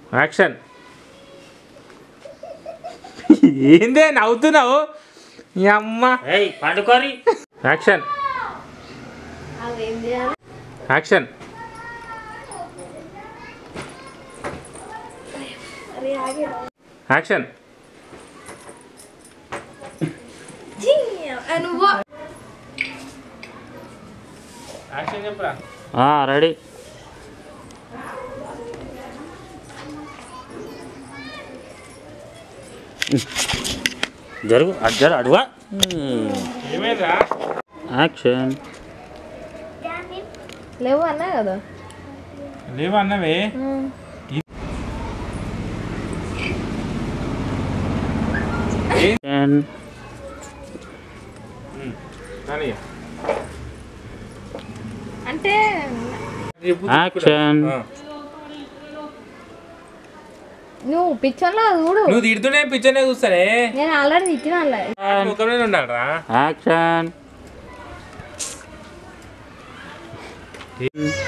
action ఏందే నవ్వుతున్నావు ఈ అమ్మ ఏయ్ పండుకోరి యాక్షన్ అవేం చేయాలి యాక్షన్ అరే ఆగి యాక్షన్ ఛీ, ఆ నువ్వు యాక్షన్ చెప్పరా రెడీ జరుగు అటు జరు అడుగా ఏమైందిరా యాక్షన్ లేవు అన్నా కదా లేవు అన్నవే యాక్షన్ కానీ అంటే యాక్షన్ నువ్వు పిచ్చర్లో చూడు నువ్వు తిడుతూనే పిచ్చనే చూస్తానే నేను ఆల్రెడీ తిట్టినా ముఖమే ఉండాలరా యాక్షన్